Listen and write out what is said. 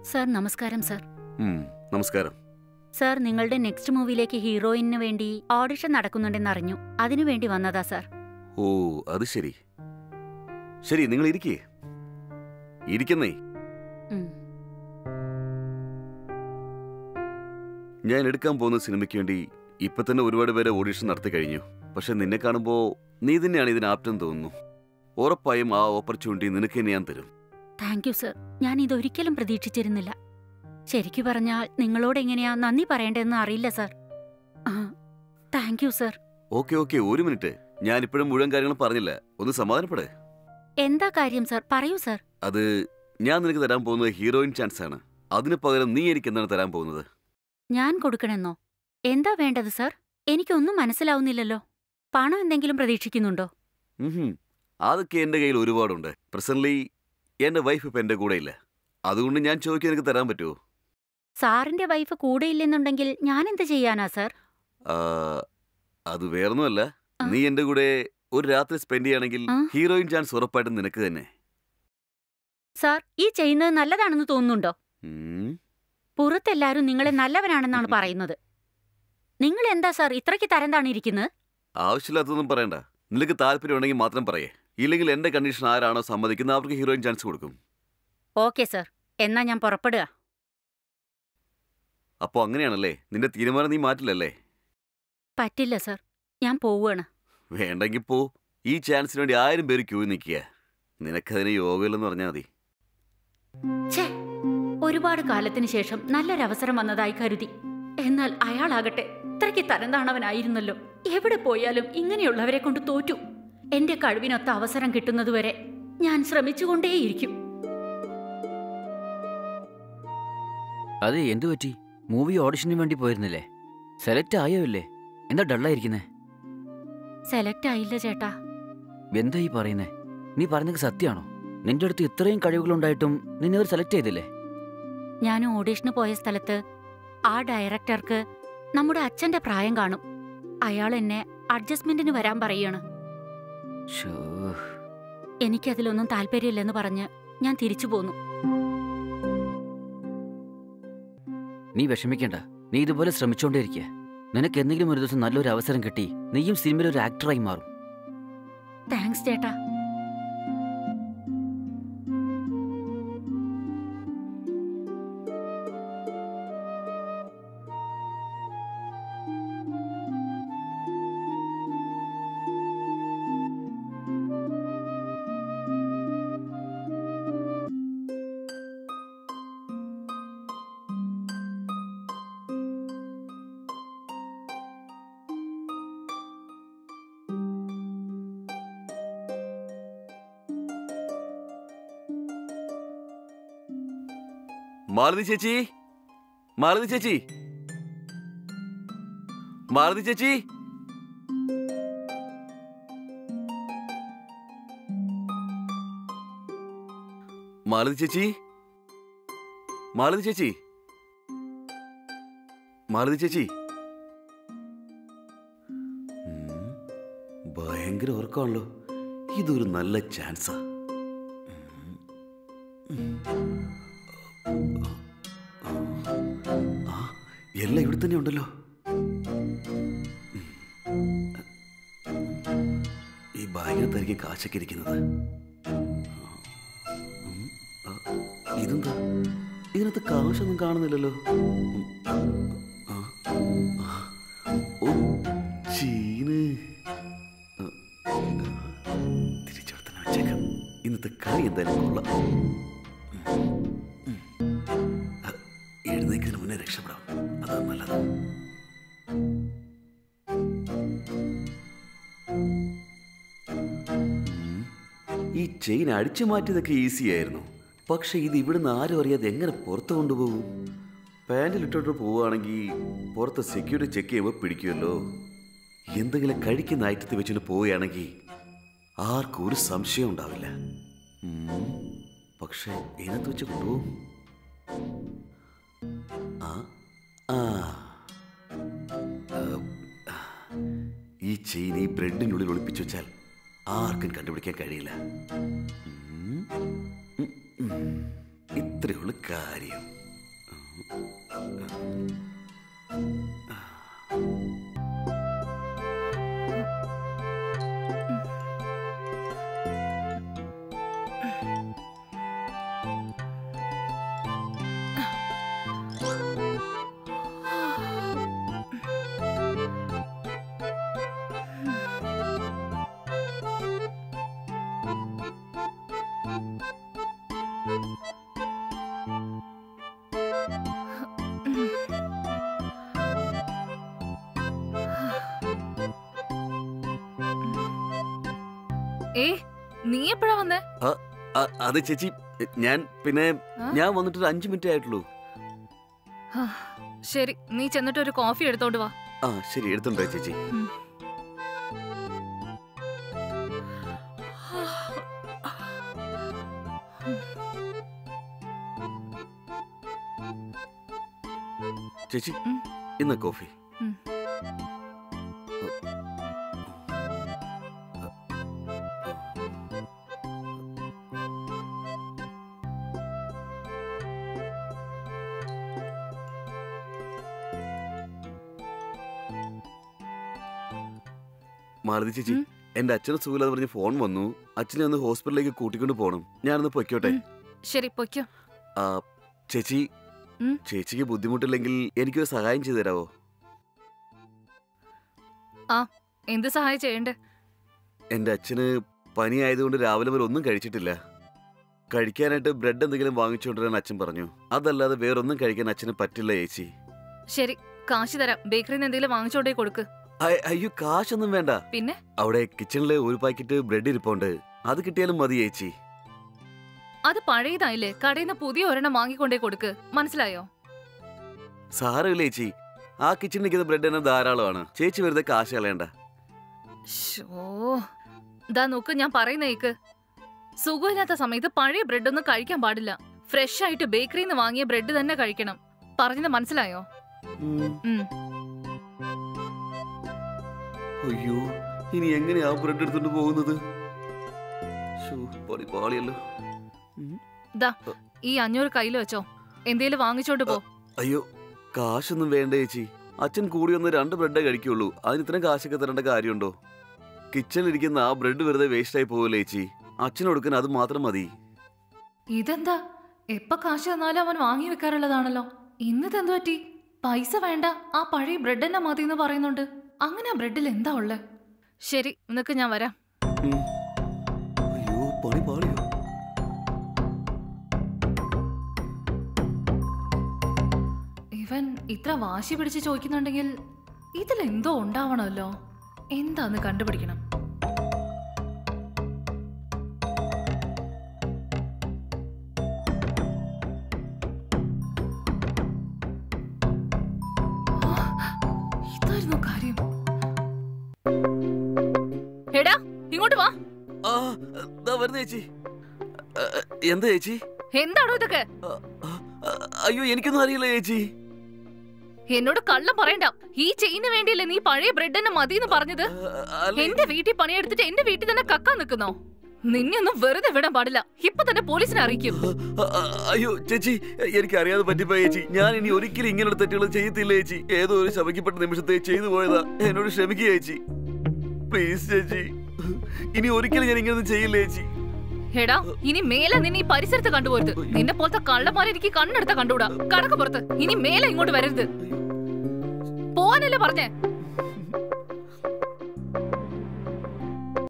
Sir നമസ്കാരം sir ഉം, നമസ്കാരം സർ നിങ്ങളുടെ നെക്സ്റ്റ് മൂവിയിലേക്ക് ഹീറോയിനു വേണ്ടി ഓഡിഷൻ നടക്കുന്നുണ്ടെന്ന് അറിഞ്ഞു അതിനു വേണ്ടി വന്നതാ സർ ഓ അത് ശരി ശരി നിങ്ങൾ ഇരിക്കേ ഇരിക്കുന്നേ ഉം. ഞാൻ എടുക്കാൻ പോകുന്ന സിനിമയ്ക്ക് വേണ്ടി ഇപ്പൊ തന്നെ ഒരുപാട് പേരെ ഓഡിഷൻ നടത്തി കഴിഞ്ഞു പക്ഷെ നിന്നെ കാണുമ്പോ നീ തന്നെയാണ് ഇതിന് ആപ്റ്റം തോന്നുന്നു ഉറപ്പായും ആ ഓപ്പർച്യൂണിറ്റി നിനക്ക് തന്നെ ഞാൻ തരും താങ്ക് യു സർ ഞാൻ ഇതൊരിക്കലും പ്രതീക്ഷിച്ചിരുന്നില്ല ശരിക്കു പറഞ്ഞാൽ നിങ്ങളോട് എങ്ങനെയാ നന്ദി പറയേണ്ടതെന്ന് അറിയില്ല സർ ആ thank you sir okay okay ഒരു മിനിറ്റ് ഞാൻ ഇപ്പോഴും മുഴുവൻ കാര്യങ്ങളും പറഞ്ഞില്ല ഒന്ന് സമാധാനപ്പെടേ എന്താ കാര്യം സർ പറയൂ സർ അത് ഞാൻ നിനക്ക് തരാൻ പോകുന്നത് ഹീറോയിൻ ചാൻസ് ആണ് അതിന് പകരം നീ എനിക്ക് എന്താണ് തരാൻ പോകുന്നത് ഞാൻ കൊടുക്കണമെന്നോ എന്താ വേണ്ടത് സർ എനിക്കൊന്നും മനസ്സിലാവുന്നില്ലല്ലോ പണം എന്തെങ്കിലും പ്രതീക്ഷിക്കുന്നുണ്ടോ ഉഹും. അതൊക്കെ എന്റെ കയ്യിൽ ഒരുപാടുണ്ട് പ്രസന്റ്ലി എന്റെ വൈഫ് ഇപ്പൊ എന്റെ കൂടെ ഇല്ല അതുകൊണ്ട് ഞാൻ ചോദിക്കാൻ എനിക്ക് തരാൻ പറ്റുമോ സാറിന്റെ വൈഫ് കൂടെയില്ലെന്നുണ്ടെങ്കിൽ ഞാൻ എന്ത് ചെയ്യാനാ സർ ആ, അത് വേറൊന്നുമല്ല ആ. നീ എന്റെ കൂടെ ഒരു രാത്രി സ്പെൻഡ് ചെയ്യുകയാണെങ്കിൽ ആ. ഹീറോയിൻ ചാൻസ് ഉറപ്പായിട്ടും നിനക്ക് തന്നെ സാർ ഈ ചെയ്യുന്നത് നല്ലതാണെന്ന് തോന്നുന്നുണ്ടോ ഉം. പുറത്തെല്ലാരും നിങ്ങളെ നല്ലവനാണെന്നാണ് പറയുന്നത് നിങ്ങൾ എന്താ സാർ ഇത്രയ്ക്ക് തരം താണിരിക്കുന്നത് ആവശ്യമില്ലാത്തതൊന്നും പറയണ്ട നിനക്ക് താല്പര്യമുണ്ടെങ്കിൽ മാത്രം പറയേ ഇല്ലെങ്കിൽ എന്റെ കണ്ടീഷൻ ആരാണോ സമ്മതിക്കുന്നത് അവർക്ക് ഹീറോയിൻ ചാൻസ് കൊടുക്കും ഓക്കെ സർ എന്നാ ഞാൻ പുറപ്പെടുക അപ്പോൾ അങ്ങനെയാണല്ലേ നിന്റെ തീരുമാനം നീ മാറ്റില്ലല്ലേ പറ്റില്ല സർ ഞാൻ പോവുകയാണ് വേണ്ടെങ്കിൽ പോ ഈ ചാൻസിന് വേണ്ടി ആയിരം പേര് ക്യൂ നിൽക്കുക നിനക്കതിന് യോഗമില്ലെന്ന് പറഞ്ഞാൽ മതി ഛേ ഒരുപാട് കാലത്തിന് ശേഷം നല്ലൊരവസരം വന്നതായി കരുതി എന്നാൽ അയാളാകട്ടെ ഇത്രയ്ക്ക് തരം താണവനായിരുന്നല്ലോ എവിടെ പോയാലും ഇങ്ങനെയുള്ളവരെ കൊണ്ട് തോറ്റു എന്റെ കഴിവിനൊത്ത അവസരം കിട്ടുന്നതുവരെ ഞാൻ ശ്രമിച്ചുകൊണ്ടേയിരിക്കും അതെ എന്തു പറ്റി മൂവി ഓഡിഷന് വേണ്ടി പോയിരുന്നില്ലേ സെലക്ട് ആയോ ഇല്ലേ എന്താ ഡള്ളായിരിക്കുന്നേ സെലക്ട് ആയില്ല ചേട്ടാ എന്താ ഈ പറയുന്നേ നീ പറഞ്ഞത് സത്യമാണോ നിന്റെ അടുത്ത് ഇത്രയും കഴിവുകളുണ്ടായിട്ടും നിന്നെ അവർ സെലക്ട് ചെയ്തില്ലേ ഞാൻ ഓഡീഷന് പോയ സ്ഥലത്ത് ആ ഡയറക്ടർക്ക് നമ്മുടെ അച്ഛന്റെ പ്രായം കാണും അയാൾ എന്നെ അഡ്ജസ്റ്റ്മെന്റിന് വരാൻ പറയാണ് ഷോ എനിക്കതിലൊന്നും താല്പര്യമില്ലെന്ന് പറഞ്ഞ് ഞാൻ തിരിച്ചു പോന്നു നീ വിഷമിക്കണ്ട നീ ഇതുപോലെ ശ്രമിച്ചോണ്ടേയിരിക്കുക നിനക്ക് എന്തെങ്കിലും ഒരു ദിവസം നല്ലൊരു അവസരം കിട്ടി നീയും സിനിമയിൽ ഒരു ആക്ടറായി മാറും താങ്ക്സ് ചേട്ടാ മാലതി ചേച്ചി മാലതി ചേച്ചി മാലതി ചേച്ചി മാലതി ചേച്ചി മാലതി ചേച്ചി മാലതി ചേച്ചി ഉം, ഭയങ്കര ഉറക്കമാണല്ലോ ഇതൊരു നല്ല ചാൻസാ ആ എല്ലാം ഇവിടെ തന്നെ ഉണ്ടല്ലോ ഈ ബാഗിനകത്തായിരിക്കും കാശൊക്കെ ഇരിക്കുന്നത് ഉം, ആ, ഇതെന്താ ഇതിനകത്ത് കാശൊന്നും കാണുന്നില്ലല്ലോ ഉം, ആ, ആ, ഓ ചീന് ആ, ആ, തിരിച്ചവിടെ തന്നെ വെച്ചേക്കാം ഇന്നത്തെ കളി എന്തായാലും കൊള്ളാം എഴുന്നേക്കുന്നതിന് മുന്നേ രക്ഷപ്പെടാം അതാ നല്ലത് ഉം. ഈ ചെയിൻ അടിച്ചു മാറ്റിയതൊക്കെ ഈസി ആയിരുന്നു പക്ഷെ ഇത് ഇവിടുന്ന് ആരും അറിയാതെ എങ്ങനെ പുറത്ത് കൊണ്ടുപോകും പാൻറ്റിലിട്ടോട്ട് പോവുകയാണെങ്കിൽ പുറത്ത് സെക്യൂരിറ്റി ചെക്ക് ചെയ്യുമ്പോൾ പിടിക്കുമല്ലോ എന്തെങ്കിലും കഴിക്കുന്ന ഐറ്റത്തിൽ വെച്ചിട്ട് പോവുകയാണെങ്കിൽ ആർക്കും ഒരു സംശയം ഉണ്ടാവില്ല ഉം. പക്ഷെ ഇതിനകത്ത് വെച്ച് കൊണ്ടുപോകും ആ ആ ഏ, ഈ ചെയിൻ ഈ ബ്രെഡിനുള്ളിൽ ഒളിപ്പിച്ചു വെച്ചാൽ ആർക്കും കണ്ടുപിടിക്കാൻ കഴിയില്ല ഉം. ഉം, ഉം. ഇത്ര അത്രേ ഉള്ളു കാര്യം ഏ നീ എപ്പോഴാ വന്നേ അ- അത് ചേച്ചി ഞാൻ പിന്നെ ആ? ഞാൻ വന്നിട്ട് ഒരു അഞ്ചു മിനിറ്റ് ആയിട്ടുള്ളൂ ഹാ, ശരി നീ ചെന്നിട്ട് ഒരു കോഫി എടുത്തോണ്ട് വാ ആ ശരി എടുത്തുണ്ടോ ചേച്ചി ഉം. ചേച്ചി ഉം. ഇന്ന് കോഫി ഉം. മാലതി ചേച്ചി ഉം. എന്റെ അച്ഛന് സുഖമില്ലാന്ന് പറഞ്ഞ് ഫോൺ വന്നു അച്ഛനെ ഒന്ന് ഹോസ്പിറ്റലിലേക്ക് കൂട്ടിക്കൊണ്ട് പോകണം ഞാനൊന്ന് പൊയ്ക്കോട്ടെ ഉം. ശരി പൊയ്ക്കോ ആ ചേച്ചി ഉം. ചേച്ചിക്ക് ബുദ്ധിമുട്ടില്ലെങ്കിൽ എനിക്കൊരു സഹായം ചെയ്തു തരാവോ എന്ത് സഹായം ചെയ്യണ്ടേ എന്റെ അച്ഛന് പനി ആയതുകൊണ്ട് രാവിലെ മുതൽ ഒന്നും കഴിച്ചിട്ടില്ല കഴിക്കാനായിട്ട് ബ്രെഡ് എന്തെങ്കിലും വാങ്ങിച്ചുകൊണ്ടുവരാൻ അച്ഛൻ പറഞ്ഞു അതല്ലാതെ വേറൊന്നും കഴിക്കാൻ അച്ഛന് പറ്റില്ല ചേച്ചി ശരി കാശ് തരാം ബേക്കറിയിൽ നിന്ന് എന്തെങ്കിലും വാങ്ങിച്ചോണ്ടേ കൊടുക്ക് അയ്- അയ്യോ കാശൊന്നും വേണ്ട പിന്നെ അവിടെ കിച്ചണിലെ ഒരു പാക്കറ്റ് ബ്രെഡ് ഇരിപ്പുണ്ട് അത് കിട്ടിയാലും മതി ചേച്ചി അത് പഴയതായില്ലേ കടയിൽ നിന്ന് പുതിയ ഒരെണ്ണം വാങ്ങിക്കൊണ്ടേ കൊടുക്ക് മനസ്സിലായോ സാരമില്ല ചേച്ചി ആ കിച്ചണിൽ നിൽക്കുന്ന ബ്രെഡ് തന്നെ ധാരാളമാണ് ചേച്ചി വെറുതെ കാശ് കളയണ്ട ഷോ ദാ നോക്ക് ഞാൻ പറയുന്നേക്ക് സുഖമില്ലാത്ത സമയത്ത് പഴയ ബ്രെഡ് ഒന്നും കഴിക്കാൻ പാടില്ല ഫ്രഷ് ആയിട്ട് ബേക്കറിയിൽ നിന്ന് വാങ്ങിയ ബ്രെഡ് തന്നെ കഴിക്കണം പറഞ്ഞത് മനസ്സിലായോ ഉം. ഉം. അയ്യോ ഇനി എങ്ങനെയാ ബ്രെഡ് എടുത്തോണ്ട് പോകുന്നത് ശ്ശോ, പണി പാളിയല്ലോ ഉം. ഈ അഞ്ഞൂറ് കയ്യിൽ വെച്ചോ എന്തേലും വാങ്ങിച്ചോണ്ട് പോ അയ്യോ കാശൊന്നും വേണ്ട ചേച്ചി അച്ഛൻ കൂടി വന്ന് രണ്ട് ബ്രെഡേ കഴിക്കുള്ളൂ അതിന് ഇത്രയും കാശൊക്കെ തരേണ്ട കാര്യമുണ്ടോ കിച്ചണിലിരിക്കുന്ന ആ ബ്രെഡ് വെറുതെ വേസ്റ്റ് ആയി പോകില്ല ചേച്ചി അച്ഛന് കൊടുക്കാൻ അത് മാത്രം മതി ഇതെന്താ എപ്പ കാശ് തന്നാലും അവൻ വാങ്ങി വെക്കാറുള്ളതാണല്ലോ ഇന്നത് എന്ത് പറ്റി പൈസ വേണ്ട ആ പഴയ ബ്രെഡ് തന്നെ മതി എന്ന് പറയുന്നുണ്ട് അങ്ങനെ ആ ബ്രെഡിൽ എന്താ ഉള്ളേ ശരി നിനക്ക് ഞാൻ വരാം ഉം. അയ്യോ പണി പാളിയോ ഇവൻ ഇത്ര വാശി പിടിച്ച് ചോദിക്കുന്നുണ്ടെങ്കിൽ ഇതിലെന്തോ ഉണ്ടാവണമല്ലോ എന്താന്ന് കണ്ടുപിടിക്കണം ആ, ഇതായിരുന്നു കാര്യം എടാ ഇങ്ങോട്ട് വാ ആ ദാ വരുന്നു ചേച്ചി ആ, എന്താ ചേച്ചി എന്താണോ ഇതൊക്കെ ആ, ആ, ആ, അയ്യോ എനിക്കൊന്നും അറിയില്ല ചേച്ചി എന്നോട് കള്ളം പറയണ്ട ഈ ചെയിന് വേണ്ടിയല്ലേ നീ പഴയ ബ്രെഡ് തന്നെ മതിയെന്ന് പറഞ്ഞത് ആ, അല്ല എന്റെ വീട്ടിൽ പണിയെടുത്തിട്ട് എന്റെ വീട്ടിൽ തന്നെ കക്കാൻ നിൽക്കുന്നോ നിന്നെ ഒന്നും വെറുതെ വിടാൻ പാടില്ല ഇപ്പൊ തന്നെ പോലീസിനെ അറിയിക്കും ആ, ആ, അയ്യോ ചേച്ചി എനിക്ക് അറിയാതെ പറ്റിപ്പോയ ചേച്ചി ഞാൻ ഇനി ഒരിക്കലും ഇങ്ങനൊരു തെറ്റുകൾ ചെയ്യത്തില്ല ചേച്ചി ഏതോ ഒരു ശമിക്കപ്പെട്ട നിമിഷത്തെ ചെയ്തു പോയതാ എന്നോട് ക്ഷമിക്കുക ചേച്ചി പ്ലീസ് ചേച്ചി ഇനി ഒരിക്കലും ഞാൻ ഇങ്ങനെ ചെയ്യില്ല ചേച്ചി എടാ ഇനി മേലെ നിന്നെ ഈ പരിസരത്ത് കണ്ടുപോരുത് നിന്നെ പോലത്തെ കള്ളന്മാരെ എനിക്ക് കണ്ണെടുത്ത കണ്ടുകൂടാ കടക്ക് പുറത്ത് ഇനി മേലെ ഇങ്ങോട്ട് വരരുത് പോവാനല്ലേ പറഞ്ഞേ